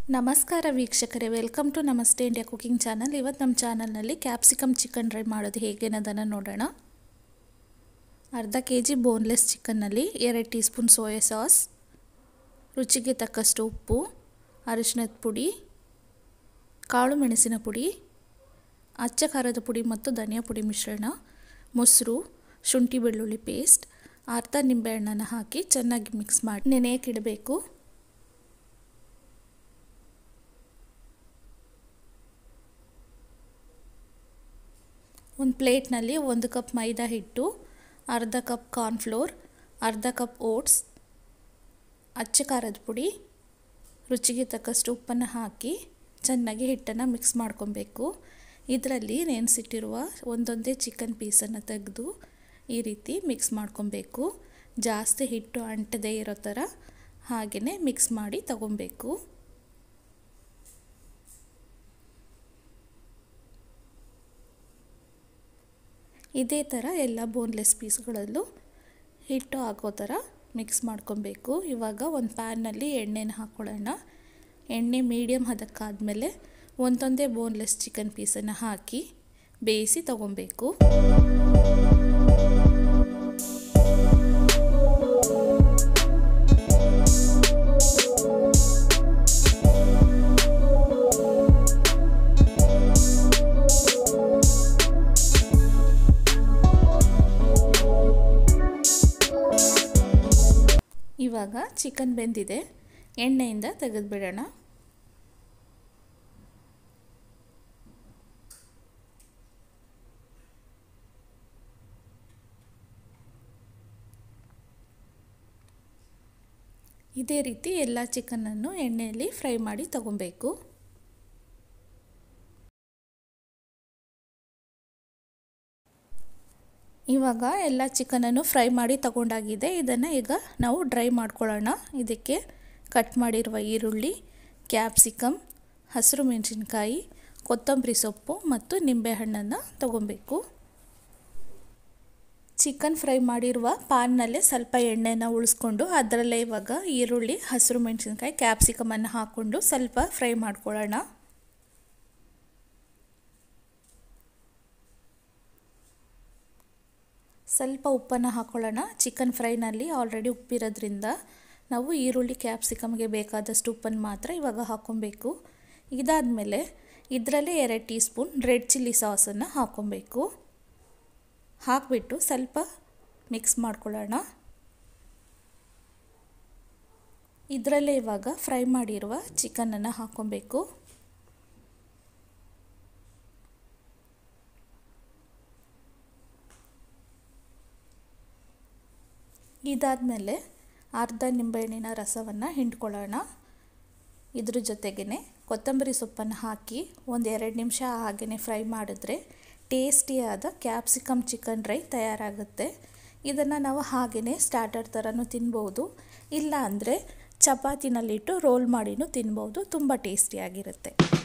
ನಮಸ್ಕಾರ ವೀಕ್ಷಕರೇ welcome to Namaste India cooking channel ಇವತ್ತು ನಮ್ಮ ಚಾನಲ್ನಲ್ಲಿ ಕ್ಯಾಪ್ಸಿಕಮ್ ಚಿಕನ್ ಡ್ರೈ ಮಾಡೋದು ಹೇಗೆ ಅನ್ನೋದನ್ನು ನೋಡೋಣ ಅರ್ಧ ಕೆ ಜಿ ಬೋನ್ಲೆಸ್ ಚಿಕನ್ನಲ್ಲಿ ಎರಡು ಟೀ ಸ್ಪೂನ್ ಸೋಯಾ ಸಾಸ್ ರುಚಿಗೆ ತಕ್ಕಷ್ಟು ಉಪ್ಪು ಅರಿಶಿನದ ಪುಡಿ ಕಾಳು ಮೆಣಸಿನ ಪುಡಿ ಅಚ್ಚ ಖಾರದ ಪುಡಿ ಮತ್ತು ಧನಿಯಾ ಪುಡಿ ಮಿಶ್ರಣ ಮೊಸರು ಶುಂಠಿ ಬೆಳ್ಳುಳ್ಳಿ ಪೇಸ್ಟ್ ಅರ್ಧ ನಿಂಬೆಹಣ್ಣನ್ನು ಹಾಕಿ ಚೆನ್ನಾಗಿ ಮಿಕ್ಸ್ ಮಾಡಿ ನೆನೆಯಕ್ಕಿಡಬೇಕು ಒಂದು ಪ್ಲೇಟ್ನಲ್ಲಿ ಒಂದು ಕಪ್ ಮೈದಾ ಹಿಟ್ಟು ಅರ್ಧ ಕಪ್ ಕಾರ್ನ್ಫ್ಲೋರ್ ಅರ್ಧ ಕಪ್ ಓಟ್ಸ್ ಅಚ್ಚ ಖಾರದ ಪುಡಿ ರುಚಿಗೆ ತಕ್ಕಷ್ಟು ಉಪ್ಪನ್ನು ಹಾಕಿ ಚೆನ್ನಾಗಿ ಹಿಟ್ಟನ್ನು ಮಿಕ್ಸ್ ಮಾಡ್ಕೊಬೇಕು ಇದರಲ್ಲಿ ನೆನೆಸಿಟ್ಟಿರುವ ಒಂದೊಂದೇ ಚಿಕನ್ ಪೀಸನ್ನು ತೆಗೆದು ಈ ರೀತಿ ಮಿಕ್ಸ್ ಮಾಡ್ಕೊಬೇಕು ಜಾಸ್ತಿ ಹಿಟ್ಟು ಅಂಟದೇ ಇರೋ ಥರ ಹಾಗೆಯೇ ಮಿಕ್ಸ್ ಮಾಡಿ ತಗೊಬೇಕು ಇದೇ ಥರ ಎಲ್ಲ ಬೋನ್ಲೆಸ್ ಪೀಸ್ಗಳಲ್ಲೂ ಹಿಟ್ಟು ಹಾಕೋ ಥರ ಮಿಕ್ಸ್ ಮಾಡ್ಕೊಬೇಕು ಇವಾಗ ಒಂದು ಪ್ಯಾನ್ನಲ್ಲಿ ಎಣ್ಣೆನ ಹಾಕ್ಕೊಳ್ಳೋಣ ಎಣ್ಣೆ ಮೀಡಿಯಮ್ ಹದಕ್ಕಾದಮೇಲೆ ಒಂದೊಂದೇ ಬೋನ್ಲೆಸ್ ಚಿಕನ್ ಪೀಸನ್ನು ಹಾಕಿ ಬೇಯಿಸಿ ತಗೊಬೇಕು ಇವಾಗ ಚಿಕನ್ ಬೆಂದಿದೆ ಎಣ್ಣೆಯಿಂದ ತೆಗೆದುಬಿಡೋಣ ಇದೇ ರೀತಿ ಎಲ್ಲ ಚಿಕನನ್ನು ಎಣ್ಣೆಯಲ್ಲಿ ಫ್ರೈ ಮಾಡಿ ತಗೊಬೇಕು ಇವಾಗ ಎಲ್ಲ ಚಿಕನನ್ನು ಫ್ರೈ ಮಾಡಿ ತಗೊಂಡಾಗಿದೆ ಇದನ್ನು ಈಗ ನಾವು ಡ್ರೈ ಮಾಡ್ಕೊಳ್ಳೋಣ ಇದಕ್ಕೆ ಕಟ್ ಮಾಡಿರುವ ಈರುಳ್ಳಿ ಕ್ಯಾಪ್ಸಿಕಮ್ ಹಸಿರು ಮೆಣಸಿನ್ಕಾಯಿ ಕೊತ್ತಂಬರಿ ಸೊಪ್ಪು ಮತ್ತು ನಿಂಬೆಹಣ್ಣನ್ನು ತಗೊಬೇಕು ಚಿಕನ್ ಫ್ರೈ ಮಾಡಿರುವ ಪಾನ್ನಲ್ಲೇ ಸ್ವಲ್ಪ ಎಣ್ಣೆನ ಉಳಿಸ್ಕೊಂಡು ಅದರಲ್ಲೇ ಇವಾಗ ಈರುಳ್ಳಿ ಹಸಿರು ಮೆಣಸಿನ್ಕಾಯಿ ಕ್ಯಾಪ್ಸಿಕಮನ್ನು ಹಾಕ್ಕೊಂಡು ಸ್ವಲ್ಪ ಫ್ರೈ ಮಾಡ್ಕೊಳ್ಳೋಣ ಸ್ವಲ್ಪ ಉಪ್ಪನ್ನು ಹಾಕ್ಕೊಳ್ಳೋಣ ಚಿಕನ್ ಫ್ರೈನಲ್ಲಿ ಆಲ್ರೆಡಿ ಉಪ್ಪಿರೋದ್ರಿಂದ ನಾವು ಈರುಳ್ಳಿ ಕ್ಯಾಪ್ಸಿಕಮ್ಗೆ ಬೇಕಾದಷ್ಟು ಉಪ್ಪನ್ನು ಮಾತ್ರ ಇವಾಗ ಹಾಕ್ಕೊಬೇಕು ಇದಾದಮೇಲೆ ಇದರಲ್ಲೇ ಎರಡು ಟೀ ಸ್ಪೂನ್ ರೆಡ್ ಚಿಲ್ಲಿ ಸಾಸನ್ನು ಹಾಕ್ಕೊಬೇಕು ಹಾಕಿಬಿಟ್ಟು ಸ್ವಲ್ಪ ಮಿಕ್ಸ್ ಮಾಡ್ಕೊಳ್ಳೋಣ ಇದರಲ್ಲೇ ಇವಾಗ ಫ್ರೈ ಮಾಡಿರುವ ಚಿಕನನ್ನು ಹಾಕ್ಕೊಬೇಕು ಇದಾದಮೇಲೆ ಅರ್ಧ ನಿಂಬೆಹಣ್ಣಿನ ರಸವನ್ನು ಹಿಂಡ್ಕೊಳ್ಳೋಣ ಇದ್ರ ಜೊತೆಗೇ ಕೊತ್ತಂಬರಿ ಸೊಪ್ಪನ್ನು ಹಾಕಿ ಒಂದು ಎರಡು ನಿಮಿಷ ಹಾಗೆಯೇ ಫ್ರೈ ಮಾಡಿದ್ರೆ ಟೇಸ್ಟಿಯಾದ ಕ್ಯಾಪ್ಸಿಕಮ್ ಚಿಕನ್ ಡ್ರೈ ತಯಾರಾಗುತ್ತೆ ಇದನ್ನು ನಾವು ಹಾಗೆಯೇ ಸ್ಟಾರ್ಟರ್ ಥರನೂ ತಿನ್ಬೋದು ಇಲ್ಲ ಅಂದರೆ ಚಪಾತಿನಲ್ಲಿಟ್ಟು ರೋಲ್ ಮಾಡಿನೂ ತಿನ್ಬೋದು ತುಂಬ ಟೇಸ್ಟಿಯಾಗಿರುತ್ತೆ